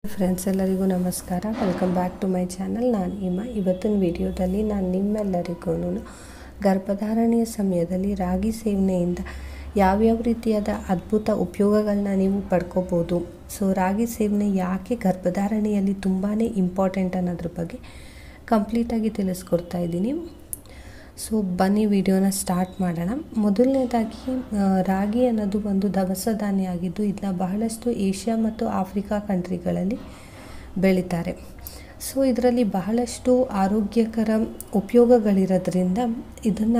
friends ಎಲ್ಲರಿಗೂ ನಮಸ್ಕಾರ welcome back to my channel ನಾನು ಹಿಮ ಇವತ್ತಿನ ವಿಡಿಯೋದಲ್ಲಿ ನಾನು ನಿಮ್ಮೆಲ್ಲರಿಗೂ ಗರ್ಭಧಾರಣೆಯ ಸಮಯದಲ್ಲಿ ರಾಗಿ ಸೇವನೆಯಿಂದ ಯಾವ್ಯಾವ ರೀತಿಯಾದ ಅದ್ಭುತ ಉಪಯೋಗಗಳನ್ನ ನೀವು ಪಡ್ಕೋಬೋದು ಸೊ ರಾಗಿ ಸೇವನೆ ಯಾಕೆ ಗರ್ಭಧಾರಣೆಯಲ್ಲಿ ತುಂಬಾ ಇಂಪಾರ್ಟೆಂಟ್ ಅನ್ನೋದ್ರ ಬಗ್ಗೆ ಕಂಪ್ಲೀಟಾಗಿ ತಿಳಿಸ್ಕೊಡ್ತಾ ಇದ್ದೀನಿ ಸೊ ಬನ್ನಿ ವಿಡಿಯೋನ ಸ್ಟಾರ್ಟ್ ಮಾಡೋಣ ಮೊದಲನೇದಾಗಿ ಆ, ರಾಗಿ ಅನ್ನೋದು ಒಂದು ದವಸ ಧಾನ್ಯ ಆಗಿದ್ದು ಇದನ್ನ ಬಹಳಷ್ಟು ಏಷ್ಯಾ ಮತ್ತು ಆಫ್ರಿಕಾ ಕಂಟ್ರಿಗಳಲ್ಲಿ ಬೆಳೀತಾರೆ ಸೊ ಇದರಲ್ಲಿ ಬಹಳಷ್ಟು ಆರೋಗ್ಯಕರ ಉಪಯೋಗಗಳಿರೋದ್ರಿಂದ ಇದನ್ನು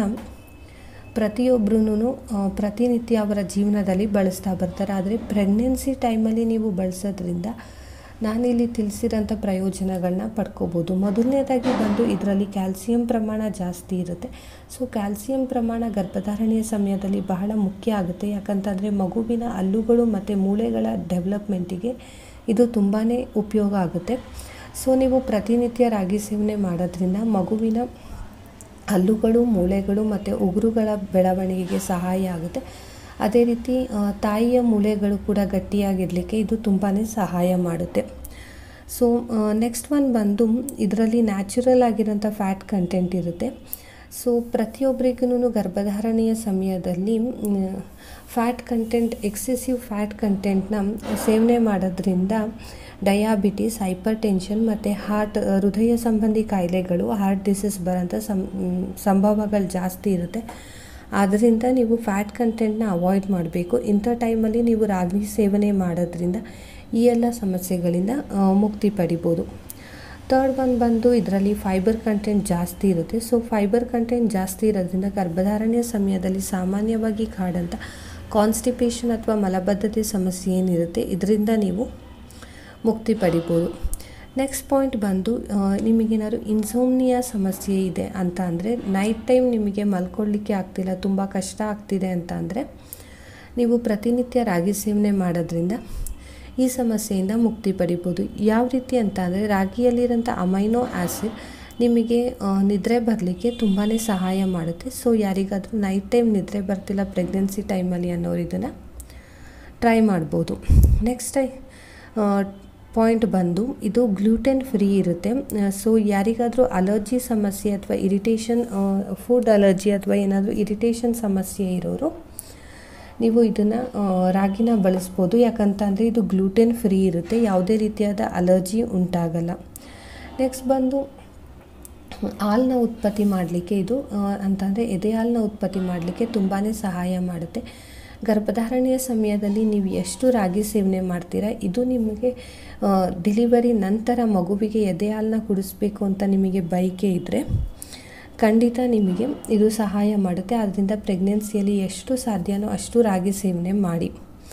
ಪ್ರತಿಯೊಬ್ಬರೂ ಪ್ರತಿನಿತ್ಯ ಅವರ ಜೀವನದಲ್ಲಿ ಬಳಸ್ತಾ ಬರ್ತಾರೆ ಆದರೆ ಪ್ರೆಗ್ನೆನ್ಸಿ ಟೈಮಲ್ಲಿ ನೀವು ಬಳಸೋದ್ರಿಂದ ನಾನಿಲ್ಲಿ ತಿಳಿಸಿರೋಂಥ ಪ್ರಯೋಜನಗಳನ್ನ ಪಡ್ಕೋಬೋದು ಮೊದಲನೇದಾಗಿ ಬಂದು ಇದರಲ್ಲಿ ಕ್ಯಾಲ್ಸಿಯಂ ಪ್ರಮಾಣ ಜಾಸ್ತಿ ಇರುತ್ತೆ ಸೊ ಕ್ಯಾಲ್ಸಿಯಂ ಪ್ರಮಾಣ ಗರ್ಭಧಾರಣೆಯ ಸಮಯದಲ್ಲಿ ಬಹಳ ಮುಖ್ಯ ಆಗುತ್ತೆ ಯಾಕಂತಂದರೆ ಮಗುವಿನ ಹಲ್ಲುಗಳು ಮತ್ತು ಮೂಳೆಗಳ ಡೆವಲಪ್ಮೆಂಟಿಗೆ ಇದು ತುಂಬಾ ಉಪಯೋಗ ಆಗುತ್ತೆ ಸೊ ನೀವು ಪ್ರತಿನಿತ್ಯ ರಾಗಿ ಸೇವನೆ ಮಾಡೋದ್ರಿಂದ ಮಗುವಿನ ಹಲ್ಲುಗಳು ಮೂಳೆಗಳು ಮತ್ತು ಉಗುರುಗಳ ಬೆಳವಣಿಗೆಗೆ ಸಹಾಯ ಆಗುತ್ತೆ ಅದೇ ರೀತಿ ಆ, ತಾಯಿಯ ಮೂಳೆಗಳು ಕೂಡ ಗಟ್ಟಿಯಾಗಿರಲಿಕ್ಕೆ ಇದು ತುಂಬಾ ಸಹಾಯ ಮಾಡುತ್ತೆ ಸೊ ನೆಕ್ಸ್ಟ್ ಒನ್ ಬಂದು ಇದರಲ್ಲಿ ನ್ಯಾಚುರಲ್ ಆಗಿರೋಂಥ ಫ್ಯಾಟ್ ಕಂಟೆಂಟ್ ಇರುತ್ತೆ ಸೊ ಪ್ರತಿಯೊಬ್ಬರಿಗೂ ಗರ್ಭಧಾರಣೆಯ ಸಮಯದಲ್ಲಿ ಫ್ಯಾಟ್ ಕಂಟೆಂಟ್ ಎಕ್ಸೆಸಿವ್ ಫ್ಯಾಟ್ ಕಂಟೆಂಟ್ನ ಸೇವನೆ ಮಾಡೋದ್ರಿಂದ ಡಯಾಬಿಟಿಸ್ ಹೈಪರ್ ಟೆನ್ಷನ್ ಮತ್ತು ಹಾರ್ಟ್ ಹೃದಯ ಸಂಬಂಧಿ ಕಾಯಿಲೆಗಳು ಹಾರ್ಟ್ ಡಿಸೀಸ್ ಬರೋಂಥ ಸಂ ಸಂಭವಗಳು ಜಾಸ್ತಿ ಇರುತ್ತೆ ಆದ್ದರಿಂದ ನೀವು ಫ್ಯಾಟ್ ಕಂಟೆಂಟ್ನ ಅವಾಯ್ಡ್ ಮಾಡಬೇಕು ಇಂಥ ಟೈಮಲ್ಲಿ ನೀವು ರಾಗಿ ಸೇವನೆ ಮಾಡೋದ್ರಿಂದ ಈ ಎಲ್ಲ ಸಮಸ್ಯೆಗಳಿಂದ ಆ, ಮುಕ್ತಿ ಪಡಿಬೋದು ತರ್ಡ್ ಒನ್ ಬಂದು ಇದರಲ್ಲಿ ಫೈಬರ್ ಕಂಟೆಂಟ್ ಜಾಸ್ತಿ ಇರುತ್ತೆ ಸೊ ಫೈಬರ್ ಕಂಟೆಂಟ್ ಜಾಸ್ತಿ ಇರೋದ್ರಿಂದ ಗರ್ಭಧಾರಣೆಯ ಸಮಯದಲ್ಲಿ ಸಾಮಾನ್ಯವಾಗಿ ಕಾಡಂಥ ಕಾನ್ಸ್ಟಿಪೇಷನ್ ಅಥವಾ ಮಲಬದ್ಧತೆ ಸಮಸ್ಯೆ ಏನಿರುತ್ತೆ ಇದರಿಂದ ನೀವು ಮುಕ್ತಿ ಪಡಿಬೋದು ನೆಕ್ಸ್ಟ್ ಪಾಯಿಂಟ್ ಬಂದು ಆ, ನಿಮಗೇನಾದ್ರು ಇನ್ಸೋಮ್ನಿಯಾ ಸಮಸ್ಯೆ ಇದೆ ಅಂತ ಅಂದರೆ ನೈಟ್ ಟೈಮ್ ನಿಮಗೆ ಮಲ್ಕೊಳ್ಳಿಕ್ಕೆ ಆಗ್ತಿಲ್ಲ ತುಂಬ ಕಷ್ಟ ಆಗ್ತಿದೆ ಅಂತ ಅಂದರೆ ನೀವು ಪ್ರತಿನಿತ್ಯ ರಾಗಿ ಸೇವನೆ ಮಾಡೋದ್ರಿಂದ ಈ ಸಮಸ್ಯೆಯಿಂದ ಮುಕ್ತಿ ಪಡಿಬೋದು ಯಾವ ರೀತಿ ಅಂತ ಅಂದರೆ ರಾಗಿಯಲ್ಲಿರೋಂಥ ಅಮೈನೋ ಆ್ಯಸಿಡ್ ನಿಮಗೆ ಆ, ನಿದ್ರೆ ಬರಲಿಕ್ಕೆ ತುಂಬಾ ಸಹಾಯ ಮಾಡುತ್ತೆ ಸೊ ಯಾರಿಗಾದರೂ ನೈಟ್ ಟೈಮ್ ನಿದ್ರೆ ಬರ್ತಿಲ್ಲ ಪ್ರೆಗ್ನೆನ್ಸಿ ಟೈಮಲ್ಲಿ ಅನ್ನೋರು ಇದನ್ನು ಟ್ರೈ ಮಾಡ್ಬೋದು ನೆಕ್ಸ್ಟ್ ಟೈ ಪಾಯಿಂಟ್ ಬಂದು ಇದು ಗ್ಲೂಟೆನ್ ಫ್ರೀ ಇರುತ್ತೆ ಸೊ ಯಾರಿಗಾದರೂ ಅಲರ್ಜಿ ಸಮಸ್ಯೆ ಅಥವಾ ಇರಿಟೇಷನ್ ಫುಡ್ ಅಲರ್ಜಿ ಅಥವಾ ಏನಾದರೂ ಇರಿಟೇಷನ್ ಸಮಸ್ಯೆ ಇರೋರು ನೀವು ಇದನ್ನು ರಾಗಿನ ಬಳಸ್ಬೋದು ಯಾಕಂತಂದರೆ ಇದು ಗ್ಲೂಟೆನ್ ಫ್ರೀ ಇರುತ್ತೆ ಯಾವುದೇ ರೀತಿಯಾದ ಅಲರ್ಜಿ ಉಂಟಾಗಲ್ಲ ನೆಕ್ಸ್ಟ್ ಬಂದು ಹಾಲನ್ನ ಉತ್ಪತ್ತಿ ಮಾಡಲಿಕ್ಕೆ ಇದು ಆ, ಅಂತಂದರೆ ಎದೆ ಹಾಲನ್ನ ಉತ್ಪತ್ತಿ ಮಾಡಲಿಕ್ಕೆ ತುಂಬಾ ಸಹಾಯ ಮಾಡುತ್ತೆ ಗರ್ಭಧಾರಣೆಯ ಸಮಯದಲ್ಲಿ ನೀವು ಎಷ್ಟು ರಾಗಿ ಸೇವನೆ ಮಾಡ್ತೀರಾ ಇದು ನಿಮಗೆ ಡೆಲಿವರಿ ನಂತರ ಮಗುವಿಗೆ ಎದೆ ಹಾಲನ್ನ ಕುಡಿಸ್ಬೇಕು ಅಂತ ನಿಮಗೆ ಬಯಕೆ ಇದ್ದರೆ ಖಂಡಿತ ನಿಮಗೆ ಇದು ಸಹಾಯ ಮಾಡುತ್ತೆ ಆದ್ದರಿಂದ ಪ್ರೆಗ್ನೆನ್ಸಿಯಲ್ಲಿ ಎಷ್ಟು ಸಾಧ್ಯನೋ ಅಷ್ಟು ರಾಗಿ ಸೇವನೆ ಮಾಡಿ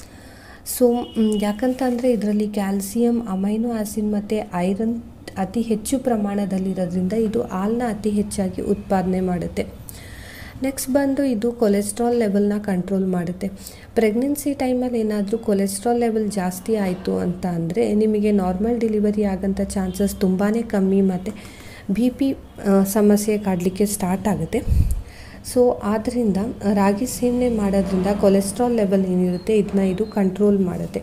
ಸೊ ಯಾಕಂತಂದರೆ ಇದರಲ್ಲಿ ಕ್ಯಾಲ್ಸಿಯಂ ಅಮೈನೋ ಆಸಿಡ್ ಮತ್ತು ಐರನ್ ಅತಿ ಹೆಚ್ಚು ಪ್ರಮಾಣದಲ್ಲಿರೋದ್ರಿಂದ ಇದು ಹಾಲನ್ನ ಅತಿ ಹೆಚ್ಚಾಗಿ ಉತ್ಪಾದನೆ ಮಾಡುತ್ತೆ ನೆಕ್ಸ್ಟ್ ಬಂದು ಇದು ಕೊಲೆಸ್ಟ್ರಾಲ್ ಲೆವೆಲ್ನ ಕಂಟ್ರೋಲ್ ಮಾಡುತ್ತೆ ಪ್ರೆಗ್ನೆನ್ಸಿ ಟೈಮಲ್ಲಿ ಏನಾದರೂ ಕೊಲೆಸ್ಟ್ರಾಲ್ ಲೆವೆಲ್ ಜಾಸ್ತಿ ಆಯಿತು ಅಂತ ಅಂದರೆ ನಿಮಗೆ ನಾರ್ಮಲ್ ಡೆಲಿವರಿ ಆಗೋಂಥ ಚಾನ್ಸಸ್ ತುಂಬಾ ಕಮ್ಮಿ ಮತ್ತು ಬಿ ಪಿ ಸಮಸ್ಯೆ ಕಾಡಲಿಕ್ಕೆ ಸ್ಟಾರ್ಟ್ ಆಗುತ್ತೆ ಸೊ ಆದ್ದರಿಂದ ರಾಗಿ ಸೇವನೆ ಮಾಡೋದ್ರಿಂದ ಕೊಲೆಸ್ಟ್ರಾಲ್ ಲೆವೆಲ್ ಏನಿರುತ್ತೆ ಇದನ್ನ ಇದು ಕಂಟ್ರೋಲ್ ಮಾಡುತ್ತೆ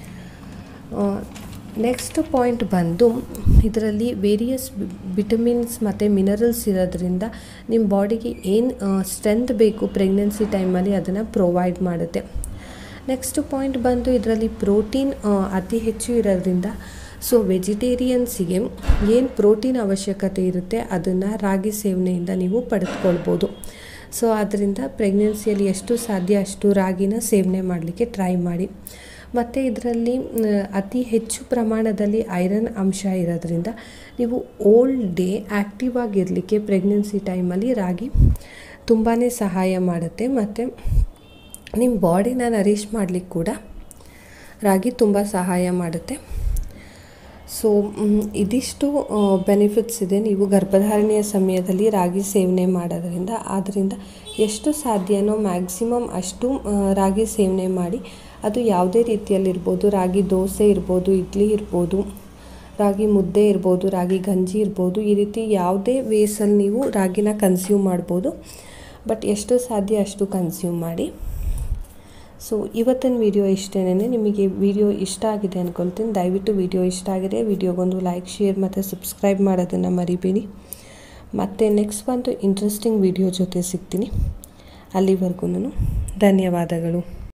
ನೆಕ್ಸ್ಟ್ ಪಾಯಿಂಟ್ ಬಂದು ಇದರಲ್ಲಿ ವೇರಿಯಸ್ ವಿಟಮಿನ್ಸ್ ಮತ್ತು ಮಿನರಲ್ಸ್ ಇರೋದ್ರಿಂದ ನಿಮ್ಮ ಬಾಡಿಗೆ ಏನು ಸ್ಟ್ರೆಂತ್ ಬೇಕು ಪ್ರೆಗ್ನೆನ್ಸಿ ಟೈಮಲ್ಲಿ ಅದನ್ನು ಪ್ರೊವೈಡ್ ಮಾಡುತ್ತೆ ನೆಕ್ಸ್ಟ್ ಪಾಯಿಂಟ್ ಬಂದು ಇದರಲ್ಲಿ ಪ್ರೋಟೀನ್ ಅತಿ ಹೆಚ್ಚು ಇರೋದ್ರಿಂದ ಸೊ ವೆಜಿಟೇರಿಯನ್ಸಿಗೆ ಏನು ಪ್ರೋಟೀನ್ ಅವಶ್ಯಕತೆ ಇರುತ್ತೆ ಅದನ್ನು ರಾಗಿ ಸೇವನೆಯಿಂದ ನೀವು ಪಡೆದುಕೊಳ್ಬೋದು ಸೊ ಆದ್ದರಿಂದ ಪ್ರೆಗ್ನೆನ್ಸಿಯಲ್ಲಿ ಎಷ್ಟು ಸಾಧ್ಯ ಅಷ್ಟು ರಾಗಿನ ಸೇವನೆ ಮಾಡಲಿಕ್ಕೆ ಟ್ರೈ ಮಾಡಿ ಮತ್ತು ಇದರಲ್ಲಿ ಮ್, ಅತಿ ಹೆಚ್ಚು ಪ್ರಮಾಣದಲ್ಲಿ ಐರನ್ ಅಂಶ ಇರೋದ್ರಿಂದ ನೀವು ಓಲ್ಡ್ ಡೇ ಆ್ಯಕ್ಟಿವ್ ಆಗಿರಲಿಕ್ಕೆ ಪ್ರೆಗ್ನೆನ್ಸಿ ಟೈಮಲ್ಲಿ ರಾಗಿ ತುಂಬಾ ಸಹಾಯ ಮಾಡುತ್ತೆ ಮತ್ತು ನಿಮ್ಮ ಬಾಡಿನ ನರಿಷ್ ಮಾಡಲಿಕ್ಕೆ ಕೂಡ ರಾಗಿ ತುಂಬ ಸಹಾಯ ಮಾಡುತ್ತೆ ಸೊ ಮ್, ಇದಿಷ್ಟು ಬೆನಿಫಿಟ್ಸ್ ಇದೆ ನೀವು ಗರ್ಭಧಾರಣೆಯ ಸಮಯದಲ್ಲಿ ರಾಗಿ ಸೇವನೆ ಮಾಡೋದ್ರಿಂದ ಆದ್ದರಿಂದ ಎಷ್ಟು ಸಾಧ್ಯನೋ ಮ್ಯಾಕ್ಸಿಮಮ್ ಅಷ್ಟು ಆ, ರಾಗಿ ಸೇವನೆ ಮಾಡಿ ಅದು ಯಾವುದೇ ರೀತಿಯಲ್ಲಿರ್ಬೋದು ರಾಗಿ ದೋಸೆ ಇರ್ಬೋದು ಇಡ್ಲಿ ಇರ್ಬೋದು ರಾಗಿ ಮುದ್ದೆ ಇರ್ಬೋದು ರಾಗಿ ಗಂಜಿ ಇರ್ಬೋದು ಈ ರೀತಿ ಯಾವುದೇ ವೇಸಲ್ಲಿ ನೀವು ರಾಗಿನ ಕನ್ಸ್ಯೂಮ್ ಮಾಡ್ಬೋದು ಬಟ್ ಎಷ್ಟು ಸಾಧ್ಯ ಅಷ್ಟು ಕನ್ಸ್ಯೂಮ್ ಮಾಡಿ ಸೊ ಇವತ್ತಿನ ವಿಡಿಯೋ ಇಷ್ಟೇನೆ ನಿಮಗೆ ವಿಡಿಯೋ ಇಷ್ಟ ಆಗಿದೆ ಅಂದ್ಕೊಳ್ತೀನಿ ದಯವಿಟ್ಟು ವಿಡಿಯೋ ಇಷ್ಟ ಆಗಿದೆ ವಿಡಿಯೋಗೊಂದು ಲೈಕ್ ಶೇರ್ ಮತ್ತು ಸಬ್ಸ್ಕ್ರೈಬ್ ಮಾಡೋದನ್ನು ಮರಿಬೇಡಿ ಮತ್ತು ನೆಕ್ಸ್ಟ್ ಒಂದು ಇಂಟ್ರೆಸ್ಟಿಂಗ್ ವಿಡಿಯೋ ಜೊತೆ ಸಿಗ್ತೀನಿ ಅಲ್ಲಿವರೆಗೂ ಧನ್ಯವಾದಗಳು